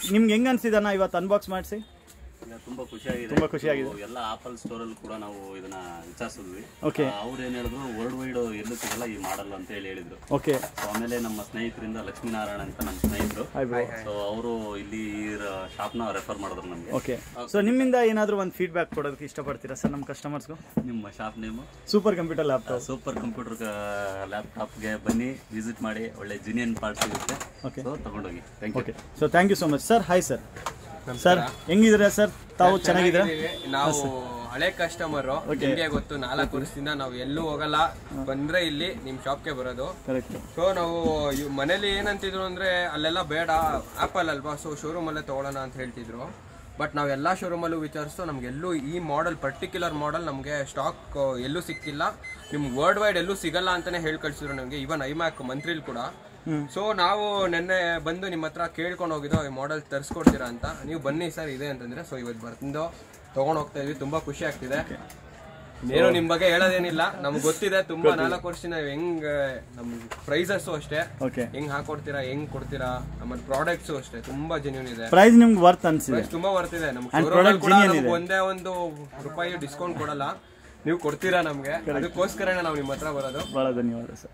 ನಿಮ್ಗೆ ಹೆಂಗ್ ಅನ್ಸಿದಣ್ಣ ಇವತ್ತು ಅನ್ಬಾಕ್ಸ್ ಮಾಡಿಸಿ ಇಲ್ಲ, ತುಂಬಾ ಖುಷಿಯಾಗಿದೆ ತುಂಬಾ ಖುಷಿಯಾಗಿದೆ. ನಾವು ಎಲ್ಲ ಆಪಲ್ ಸ್ಟೋರ್ ಅಲ್ಲಿ ಕೂಡ ನಾವು ಇದನ್ನ ವಿಚಾರಿಸಿದ್ವಿ Okay. ಅವ್ರು ಏನ್ ಹೇಳಿದ್ರು ವರ್ಲ್ಡ್ ವೈಡ್ ಎಲ್ಲೂ ಸಿಗಲ್ಲ ಈ ಮಾಡಲ್ ಅಂತ ಹೇಳಿ ಹೇಳಿದ್ರು ಓಕೆ ಸೊ ಆಮೇಲೆ ನಮ್ಮ ಸ್ನೇಹಿತರಿಂದ ಲಕ್ಷ್ಮೀನಾರಾಯಣ ಅಂತ ನಮ್ಮ ಸ್ನೇಹಿತರು ಹಾಯ್ ಬ್ರೋ ಸೊ ಅವರು ಇಲ್ಲಿ ಶಾಪ್ ನ ರೆಫರ್ ಮಾಡಿದ್ರು ನಮ್ಗೆ ಓಕೆ ಸೊ ನಿಮ್ಮಿಂದ ಏನಾದರೂ ಒಂದು ಫೀಡ್ಬ್ಯಾಕ್ ಕೊಡೋದಕ್ಕೆ ಇಷ್ಟಪಡ್ತೀರಾ ಸರ್ ನಮ್ಮ ಕಸ್ಟಮರ್ಸ್ಗೂ ನಿಮ್ಮ shop name super computer laptop super computer ಲ್ಯಾಪ್ಟಾಪ್ಗೆ ಬನ್ನಿ ವಿಸಿಟ್ ಮಾಡಿ ಒಳ್ಳೆ ಜಿನಿಯನ್ ಪಾರ್ಟ್ ಸಿಗುತ್ತೆ Okay. ಸೊ ತಗೊಂಡೋಗಿ thank you okay so thank you so much sir hi sir sir ಹೆಂಗಿದ್ದೀರಾ ಸರ್ ತಾವು ಚೆನ್ನಾಗಿದ್ದೀರಾ ಚೆನ್ನಾಗಿದ್ದೀವಿ. ನಾವು ಹಳೆ ಕಸ್ಟಮರ್ ನಿಮ್ಗೆ ಗೊತ್ತು ನಾಲ್ಕು ವರ್ಷದಿಂದ ನಾವು ಎಲ್ಲೂ ಹೋಗಲ್ಲ ಬಂದ್ರೆ ಇಲ್ಲಿ ನಿಮ್ ಶಾಪ್ಗೆ ಬರೋದು ಕರೆಕ್ಟ್ ಸೊ ನಾವು ಇವ್ ಮನೇಲಿ ಏನಂತಿದ್ರು ಅಂದ್ರೆ ಅಲ್ಲೆಲ್ಲ ಬೇಡ ಆಪಲ್ ಅಲ್ವಾ ಸೊ ಶೋರೂಮ್ ಅಲ್ಲೇ ತಗೊಳ್ಳೋಣ ಅಂತ ಹೇಳ್ತಿದ್ರು ಬಟ್ ನಾವು ಎಲ್ಲ ಶೋರೂಮಲ್ಲೂ ವಿಚಾರಿಸ್ತು ನಮ್ಗೆ ಎಲ್ಲೂ ಈ ಮಾಡೆಲ್ ಪರ್ಟಿಕ್ಯುಲರ್ ಮಾಡೆಲ್ ನಮಗೆ ಸ್ಟಾಕ್ ಎಲ್ಲೂ ಸಿಕ್ತಿಲ್ಲ ನಿಮ್ಗೆ ವರ್ಲ್ಡ್ ವೈಡ್ ಎಲ್ಲೂ ಸಿಗಲ್ಲ ಅಂತಾನೆ ಹೇಳಿ ಕಳ್ಸಿದ್ರು ನಮಗೆ ಇವನ್ ಐಮ್ಯಾಕ್ ಮಂತ್ರಿಲ್ ಕೂಡ ಸೊ ನಾವು ನಿನ್ನೆ ಬಂದು ನಿಮ್ಮ ಹತ್ರ ಕೇಳ್ಕೊಂಡು ಹೋಗಿದ್ದೋ ಈ ಮಾಡೆಲ್ ತರಿಸ್ಕೊಡ್ತೀರಾ ಅಂತ ನೀವು ಬನ್ನಿ ಸರ್ ಇದೆ ಅಂತಂದ್ರೆ ಸೊ ಇವತ್ತು ಬರ್ತಿದ್ದೋ ತಗೊಂಡ್ ಹೋಗ್ತಾ ಇದ್ವಿ ತುಂಬಾ ಖುಷಿ ಆಗ್ತಿದೆ ಏನು ನಿಮ್ ಬಗ್ಗೆ ಹೇಳೋದೇನಿಲ್ಲ ನಮ್ಗೆ ಗೊತ್ತಿದೆ ತುಂಬಾ ನಾಲ್ಕು ವರ್ಷ ನಾವು ಹೆಂಗ್ ನಮ್ ಪ್ರೈಸಸ್ ಅಷ್ಟೇ ಓಕೆ ಹೆಂಗ್ ಹಾಕೊಡ್ತೀರಾ ಹೆಂಗ್ ಕೊಡ್ತೀರಾ ಆಮೇಲೆ ಪ್ರಾಡಕ್ಟ್ಸ್ ಅಷ್ಟೇ ತುಂಬಾ ಜೆನ್ಯೂನ್ ಇದೆ ಪ್ರೈಸ್ ನಿಮ್ಗೆ ವರ್ತ್ ಅನ್ಸಿದೆ Price ತುಂಬಾ ಬರ್ತಿದೆ ನಮ್ಗೆ And showroom ಅಲ್ಲಿ product ಕೂಡ genuine ನಮ್ಗೆ ಇದೆ. ಒಂದೇ ಒಂದು ರೂಪಾಯಿ ಡಿಸ್ಕೌಂಟ್ ಕೊಡಲ್ಲ ನೀವು ಕೊಡ್ತೀರಾ ನಮ್ಗೆ ಅದಕ್ಕೋಸ್ಕರನೇ ನಾವು ನಿಮ್ಮ ಹತ್ರ ಬರೋದು ಭಾಳ ಧನ್ಯವಾದ ಸರ್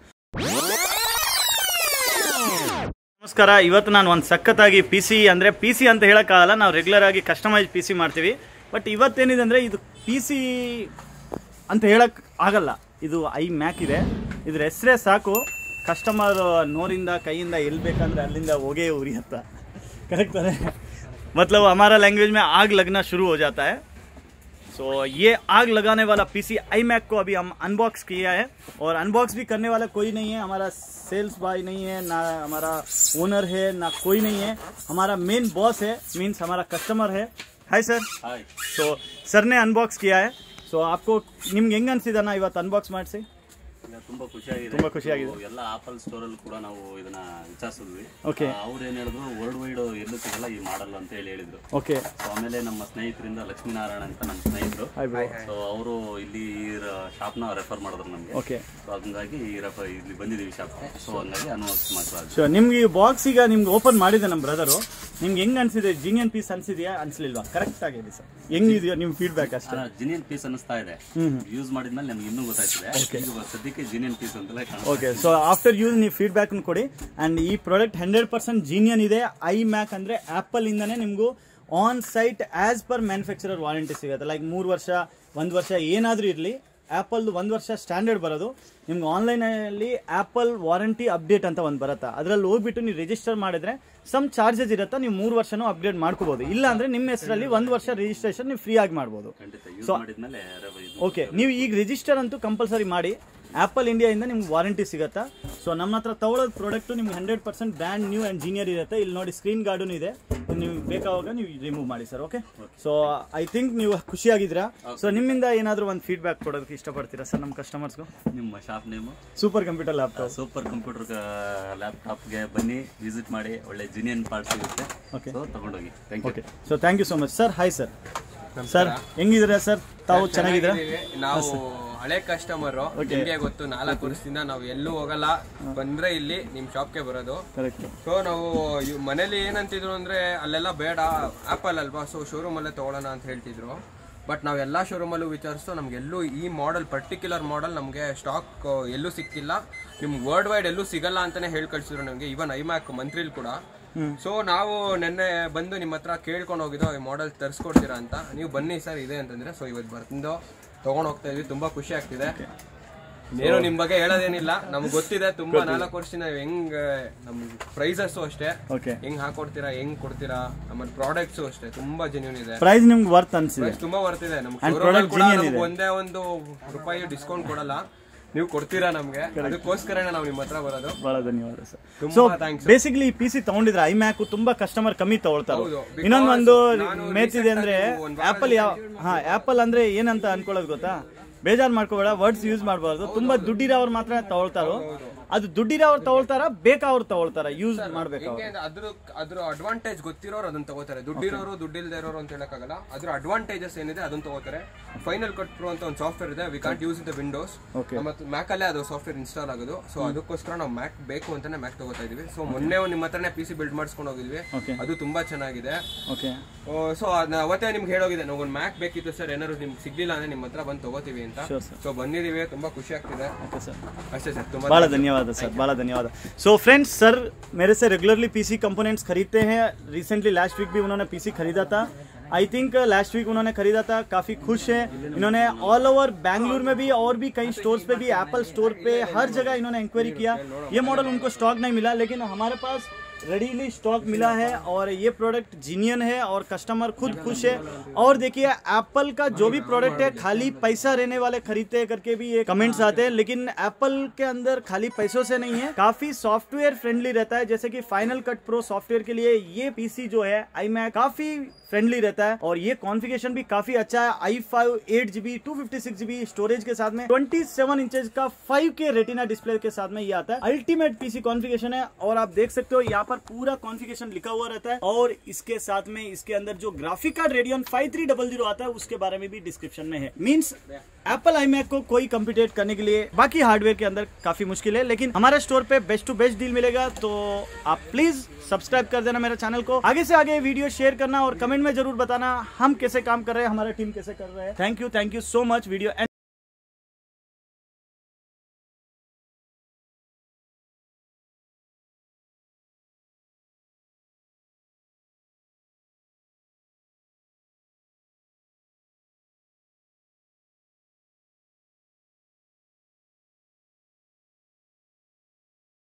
ನಮಸ್ಕಾರ ಇವತ್ತು ನಾನು ಒಂದು ಸಖತ್ತಾಗಿ ಪಿ ಸಿ ಅಂದರೆ ಪಿ ಸಿ ಅಂತ ಹೇಳೋಕ್ಕಾಗಲ್ಲ ನಾವು ರೆಗ್ಯುಲರ್ ಆಗಿ ಕಸ್ಟಮೈಸ್ ಪಿ ಸಿ ಮಾಡ್ತೀವಿ ಬಟ್ ಇವತ್ತೇನಿದೆ ಅಂದರೆ ಇದು ಪಿ ಸಿ ಅಂತ ಹೇಳಕ್ ಆಗಲ್ಲ ಇದು ಐ ಮ್ಯಾಕ್ ಇದೆ ಇದ್ರ ಹೆಸರೇ ಸಾಕು ಕಸ್ಟಮರ್ ನೋರಿಂದ ಕೈಯಿಂದ ಎಲ್ಲಿ ಬೇಕಂದ್ರೆ ಅಲ್ಲಿಂದ ಹೊಗೆ ಉರಿಯತ್ತ करेक्ट है मतलब हमारा लैंग्वेज में आग लगना शुरू हो जाता है सो ये आग लगाने वाला पीसी आई मैक को अभी हम अनबॉक्स किया है और अनबॉक्स भी करने वाला कोई नहीं है हमारा सेल्स बॉय नहीं है ना हमारा ओनर है ना कोई नहीं है हमारा मेन बॉस है मीन्स हमारा कस्टमर है hi sir hi so sir ने ಅನ್ಬಾಕ್ಸ್ किया है ಸೊ आपको ನಿಮ್ಗೆ ಹೆಂಗ್ ಅನ್ಸಿದಣ್ಣ ಇವತ್ತು ಅನ್ಬಾಕ್ಸ್ ಮಾಡಿಸಿ ಇಲ್ಲ, ತುಂಬಾ ಖುಷಿಯಾಗಿದೆ ತುಂಬಾ ಖುಷಿಯಾಗಿದೆ. ನಾವು ಎಲ್ಲ ಆಪಲ್ ಸ್ಟೋರ್ ಅಲ್ಲಿ ಕೂಡ ನಾವು ಇದನ್ನ ವಿಚಾರಿಸಿದ್ವಿ Okay. ಅವ್ರು ಏನ್ ಹೇಳಿದ್ರು ವರ್ಲ್ಡ್ ವೈಡ್ ಎಲ್ಲೂ ಸಿಗಲ್ಲ ಈ ಮಾಡಲ್ ಅಂತ ಹೇಳಿ ಹೇಳಿದ್ರು ಓಕೆ ಸೊ ಆಮೇಲೆ ನಮ್ಮ ಸ್ನೇಹಿತರಿಂದ ಲಕ್ಷ್ಮೀನಾರಾಯಣ ಅಂತ ನಮ್ಮ ಸ್ನೇಹಿತರು ಹಾಯ್ ಬ್ರೋ ಸೊ ಅವರು ಇಲ್ಲಿ ಶಾಪ್ ನ ರೆಫರ್ ಮಾಡಿದ್ರು ನಮ್ಗೆ ಓಕೆ ಸೊ ಹಂಗಾಗಿ ಈ ರೆಫರ್ ಇಲ್ಲಿ ಬಂದಿದ್ದೀವಿ ಶಾಪ್ ಸೊ ಹಂಗಾಗಿ ಅನುಭವಿಸ್ ಮಾಡ್ತಾ ಸೊ ನಿಮ್ಗೆ ಈ ಬಾಕ್ಸ್ ಈಗ ನಿಮ್ಗೆ ಓಪನ್ ಮಾಡಿದೆ ನಮ್ಮ ಬ್ರದರು ನಿಮ್ಗೆ ಹೆಂಗ್ ಅನ್ಸಿದೆ ಜೀನಿಯನ್ ಪೀಸ್ ಅನ್ಸಿದ್ಯಾ ಅನ್ಸ್ಲಿಲ್ವಾ ಕರೆಕ್ಟ್ ಆಗಿದೆ ಸರ್ ಹೆಂಗಿದೆಯೋ ನಿಮ್ ಫೀಡ್ಬ್ಯಾಕ್ ಅಷ್ಟೇ ಜಿನಿಯನ್ ಪೀಸ್ ಅನಿಸ್ತಾ ಇದೆ ಯೂಸ್ ಮಾಡಿದ್ಮೇಲೆ ನಮ್ಗೆ ಇನ್ನೂ ಗೊತ್ತಾಯ್ತಿದೆ ಈಗ ಸದ್ಯಕ್ಕೆ ಜಿನಿಯನ್ ಪೀಸ್ ಅಂತಲೇ ಕಾಣುತ್ತೆ ಓಕೆ ಸೊ ಆಫ್ಟರ್ ಯೂಸ್ ನೀವು ಫೀಡ್ಬ್ಯಾಕ್ ಕೊಡಿ ಅಂಡ್ ಈ ಪ್ರಾಡಕ್ಟ್ ಹಂಡ್ರೆಡ್ ಪರ್ಸೆಂಟ್ ಜೀನಿಯನ್ ಇದೆ ಐ ಮ್ಯಾಕ್ ಅಂದ್ರೆ ಆಪಲ್ ಇಂದಾನೆ ನಿಮ್ಗೂ on site as per manufacturer warranty ಸಿಗುತ್ತೆ ಲೈಕ್ ಮೂರು ವರ್ಷ ಒಂದು ವರ್ಷ ಏನಾದರೂ ಇರಲಿ ಆ್ಯಪಲ್ದು ಒಂದು ವರ್ಷ ಸ್ಟ್ಯಾಂಡರ್ಡ್ ಬರೋದು ನಿಮ್ಗೆ ಆನ್ಲೈನಲ್ಲಿ ಆ್ಯಪಲ್ ವಾರಂಟಿ ಅಪ್ಡೇಟ್ ಅಂತ ಒಂದು ಬರುತ್ತೆ ಅದರಲ್ಲಿ ಹೋಗ್ಬಿಟ್ಟು ನೀವು ರಿಜಿಸ್ಟರ್ ಮಾಡಿದ್ರೆ ಸಮ್ ಚಾರ್ಜಸ್ ಇರುತ್ತೆ ನೀವು ಮೂರು ವರ್ಷನೂ ಅಪ್ಡೇಟ್ ಮಾಡ್ಕೋಬೋದು ಇಲ್ಲ ಅಂದ್ರೆ ನಿಮ್ಮ ಹೆಸರಲ್ಲಿ ಒಂದು ವರ್ಷ ರಿಜಿಸ್ಟ್ರೇಷನ್ ನೀವು ಫ್ರೀ ಆಗಿ ಮಾಡ್ಬೋದು ಖಂಡಿತ ಯೂಸ್ ಮಾಡಿದ್ಮೇಲೆ ರೆ- ಇದು ಓಕೆ ನೀವು ಈಗ ರಿಜಿಸ್ಟರ್ ಅಂತೂ ಕಂಪಲ್ಸರಿ ಮಾಡಿ ಆ್ಯಪಲ್ ಇಂಡಿಯಾಯಿಂದ ನಿಮ್ಗೆ ವಾರಂಟಿ ಸಿಗುತ್ತಾ ಸೊ ನಮ್ಮ ಹತ್ರ ತಗೊಳ್ಳೋದು ಪ್ರಾಡಕ್ಟು ನಿಮ್ಗೆ hundred percent brand new and genuine ಇರುತ್ತೆ ಇಲ್ಲಿ ನೋಡಿ ಸ್ಕ್ರೀನ್ ಗಾರ್ಡೂ ಇದೆ ನೀವು ಬೇಕಾವಾಗ ನೀವು ರಿಮೂವ್ ಮಾಡಿ sir okay so I think ನೀವು ಖುಷಿಯಾಗಿದ್ದೀರಾ ಸೊ ನಿಮ್ಮಿಂದ ಏನಾದರೂ ಒಂದು ಫೀಡ್ಬ್ಯಾಕ್ ಕೊಡೋದಕ್ಕೆ ಇಷ್ಟಪಡ್ತೀರಾ ಸರ್ ನಮ್ಮ ಕಸ್ಟಮರ್ಸ್ಗೂ ನಿಮ್ಮ shop name super computer laptop super computer ಲ್ಯಾಪ್ಟಾಪ್ಗೆ ಬನ್ನಿ ವಿಸಿಟ್ ಮಾಡಿ ಒಳ್ಳೆ ಜಿನಿಯನ್ ಪಾರ್ಟ್ ಸಿಗುತ್ತೆ Okay. ಸೊ ತಗೊಂಡೋಗಿ thank you okay so thank you so much sir hi sir sir ಹೆಂಗಿದ್ದೀರಾ ಸರ್ ತಾವು ಚೆನ್ನಾಗಿದ್ದೀರಾ ಚೆನ್ನಾಗಿದ್ದೀವಿ. ನಾವು ಹಳೆ ಕಸ್ಟಮರ್ ನಿಮ್ಗೆ ಗೊತ್ತು ನಾಲ್ಕು ವರ್ಷದಿಂದ ನಾವು ಎಲ್ಲೂ ಹೋಗಲ್ಲ ಬಂದ್ರೆ ಇಲ್ಲಿ ನಿಮ್ ಶಾಪ್ಗೆ ಬರೋದು ಕರೆಕ್ಟ್ ಸೊ ನಾವು ಇವ್ ಮನೇಲಿ ಏನಂತಿದ್ರು ಅಂದ್ರೆ ಅಲ್ಲೆಲ್ಲ ಬೇಡ ಆಪಲ್ ಅಲ್ವಾ ಸೊ ಶೋರೂಮ್ ಅಲ್ಲೇ ತಗೊಳ್ಳೋಣ ಅಂತ ಹೇಳ್ತಿದ್ರು ಬಟ್ ನಾವು ಎಲ್ಲ ಶೋರೂಮಲ್ಲೂ ವಿಚಾರಿಸ್ತು ನಮ್ಗೆ ಎಲ್ಲೂ ಈ ಮಾಡೆಲ್ ಪರ್ಟಿಕ್ಯುಲರ್ ಮಾಡೆಲ್ ನಮಗೆ ಸ್ಟಾಕ್ ಎಲ್ಲೂ ಸಿಕ್ತಿಲ್ಲ ನಿಮ್ಗೆ ವರ್ಲ್ಡ್ ವೈಡ್ ಎಲ್ಲೂ ಸಿಗಲ್ಲ ಅಂತಾನೆ ಹೇಳಿ ಕಳ್ಸಿದ್ರು ನಮಗೆ ಇವನ್ ಐಮ್ಯಾಕ್ ಮಂತ್ರಿಲ್ ಕೂಡ ಸೊ ನಾವು ನಿನ್ನೆ ಬಂದು ನಿಮ್ಮ ಹತ್ರ ಕೇಳ್ಕೊಂಡು ಹೋಗಿದ್ದೋ ಈ ಮಾಡೆಲ್ ತರಿಸ್ಕೊಡ್ತೀರಾ ಅಂತ ನೀವು ಬನ್ನಿ ಸರ್ ಇದೆ ಅಂತಂದ್ರೆ ಸೊ ಇವತ್ತು ಬರ್ತಿದ್ದೋ ತಗೊಂಡ್ ಹೋಗ್ತಾ ಇದ್ವಿ ತುಂಬಾ ಖುಷಿ ಆಗ್ತಿದೆ ಏನು ನಿಮ್ ಬಗ್ಗೆ ಹೇಳೋದೇನಿಲ್ಲ ನಮ್ಗೆ ಗೊತ್ತಿದೆ ತುಂಬಾ ನಾಲ್ಕು ವರ್ಷ ನಾವು ಹೆಂಗ್ ನಮ್ ಪ್ರೈಸಸ್ ಅಷ್ಟೇ ಓಕೆ ಹೆಂಗ್ ಹಾಕೊಡ್ತೀರಾ ಹೆಂಗ್ ಕೊಡ್ತೀರಾ ಆಮೇಲೆ ಪ್ರಾಡಕ್ಟ್ಸ್ ಅಷ್ಟೇ ತುಂಬಾ ಜೆನ್ಯೂನ್ ಇದೆ ಪ್ರೈಸ್ ನಿಮ್ಗೆ ವರ್ತ್ ಅನ್ಸಿದೆ Price ತುಂಬಾ ಬರ್ತಿದೆ ನಮ್ಗೆ And showroom ಅಲ್ಲಿ product ಕೂಡ genuine ನಮ್ಗೆ ಇದೆ. ಒಂದೇ ಒಂದು ರೂಪಾಯಿ ಡಿಸ್ಕೌಂಟ್ ಕೊಡಲ್ಲ ನೀವು ಕೊಡ್ತೀರಾ ನಮ್ಗೆ ಅದಕ್ಕೋಸ್ಕರನೇ ನಾವು ನಿಮ್ಮ ಹತ್ರ ಬರೋದು ಬಹಳ ಧನ್ಯವಾದ ಸರ್ ತುಂಬಾ so thanks. Basically P C ತಗೊಂಡಿದ್ರೆ ಐ ಮ್ಯಾಕ್ ತುಂಬಾ ಕಸ್ಟಮರ್ ಕಮ್ಮಿ ತಗೊಳ್ತಾರೆ ಹೌದು, because ಇನ್ನೊಂದು ಒಂದು ನಾನು ಮೇತಿದೆ recent ಅಂದ್ರೆ ಆಗಿ ಒಂದ್ ವಾರ ಆಪಲ್ ಯಾವ ಹಾ ಆಪಲ್ ಅಂದ್ರೆ ಏನಂತ ಅನ್ಕೊಳ್ಳೋದು ಗೊತ್ತಾ ಬೇಜಾರ್ ಮಾಡ್ಕೋಬೇಡ ವರ್ಡ್ಸ್ ಯೂಸ್ ಮಾಡಬಾರ್ದು ತುಂಬಾ ದುಡ್ಡಿರೋರು ಮಾತ್ರ ತಗೊಳ್ತಾರೋ ಅದು ದುಡ್ಡಿರೋರು ತಗೊಳ್ತಾರ ಬೇಕಾ ಅವ್ರು ತಗೊಳ್ತಾರ ಯೂಸ್ ಮಾಡ್ಬೇಕಾ ಹೆಂಗೆ ಅಂದ್ರೆ ಅದ್ರ ಅದ್ರ ಅಡ್ವಾಂಟೇಜ್ ಗೊತ್ತಿರೋರು ಅದನ್ನ ತಗೋತಾರೆ ದುಡ್ಡಿರೋರು ದುಡ್ಡಿಲ್ದೇ ಇರೋರು ಅಂತ ಹೇಳಕ್ಕಾಗಲ್ಲ ಅದ್ರ ಅಡ್ವಾಂಟೇಜಸ್ ಏನಿದೆ ಅದನ್ನ ತಗೋತಾರೆ ಫೈನಲ್ ಕಟ್ ಪ್ರೋ ಅಂತ ಒಂದು ಸಾಫ್ಟ್ವೇರ್ ಇದೆ we can't use in the Windows Okay. ಮತ್ತು ಮ್ಯಾಕ್ ಅಲ್ಲೇ ಅದು ಸಾಫ್ಟ್ವೇರ್ ಇನ್ಸ್ಟಾಲ್ ಆಗೋದು ಸೊ ಅದಕ್ಕೋಸ್ಕರ ನಾವು ಮ್ಯಾಕ್ ಬೇಕು ಅಂತಾನೆ ಮ್ಯಾಕ್ ತಗೋತಾ ಇದೀವಿ ಸೊ ಮೊನ್ನೆ ನಿಮ್ಮ ಹತ್ರನೇ ಪಿ ಸಿ ಬಿಲ್ಡ್ ಮಾಡಿಸ್ಕೊಂಡು ಹೋಗಿದ್ವಿ Okay. ಅದು ತುಂಬಾ ಚೆನ್ನಾಗಿದೆ ಓಕೆ ಸೊ ಅದನ್ನ ಅವತ್ತೇ ನಿಮ್ಗೆ ಹೇಳೋಗಿದೆ ನಾವು ಒಂದು ಮ್ಯಾಕ್ ಬೇಕಿತ್ತು ಸರ್ ಏನಾದ್ರು ನಿಮ್ಗೆ ಸಿಗ್ಲಿಲ್ಲ ಅಂದ್ರೆ ನಿಮ್ಮ ಹತ್ರ ಬಂದು ತಗೋತೀವಿ ಅಂತ Sure, sir. ಸೊ ಬಂದಿದೀವಿ ತುಂಬಾ ಖುಷಿ ಆಗ್ತಿದೆ ಓಕೆ ಸರ್ ಅಷ್ಟೇ ಸರ್ ತುಂಬಾ बड़ा धन्यवाद सर बड़ा धन्यवाद सो फ्रेंड्स सर मेरे से रेगुलरली पीसी कंपोनेंट्स खरीदते हैं रिसेंटली लास्ट वीक भी उन्होंने पीसी खरीदा था आई थिंक लास्ट वीक उन्होंने खरीदा था काफी खुश है इन्होंने ऑल ओवर बैंगलोर में भी और भी कई स्टोर्स पे भी एप्पल स्टोर पे हर जगह इन्होंने इंक्वायरी किया ये मॉडल उनको स्टॉक नहीं मिला लेकिन हमारे पास रेडीली स्टॉक मिला है और ये प्रोडक्ट जीनियन है और कस्टमर खुद खुश है और देखिए एप्पल का जो भी प्रोडक्ट है खाली पैसा रहने वाले खरीदते हैं करके भी ये कमेंट्स आते हैं लेकिन एप्पल के अंदर खाली पैसों से नहीं है काफी सॉफ्टवेयर फ्रेंडली रहता है जैसे कि फाइनल कट प्रो सॉफ्टवेयर के लिए ये पीसी जो है आई काफी फ्रेंडली रहता है और ये कॉन्फ़िगरेशन भी काफी अच्छा है i five eight GB two fifty six GB storage के साथ में ट्वेंटी सेवन इंचेस का फाइव के रेटिना डिस्प्ले के साथ में ये आता है अल्टीमेट पीसी कॉन्फ़िगरेशन है और आप देख सकते हो यहाँ पर पूरा कॉन्फ़िगरेशन लिखा हुआ रहता है और इसके साथ में इसके अंदर जो graphic card Radeon five three double zero आता है उसके बारे में भी डिस्क्रिप्शन में है मीन्स एप्पल आई को कोई कम्पिटेट करने के लिए बाकी हार्डवेयर के अंदर काफी मुश्किल है लेकिन हमारे स्टोर पे बेस्ट टू बेस्ट डील मिलेगा तो आप प्लीज सब्सक्राइब कर देना मेरे चैनल को आगे से आगे वीडियो शेयर करना और कमेंट में जरूर बताना हम कैसे काम कर रहे हैं हमारा टीम कैसे कर रहे हैं thank you thank you so much video and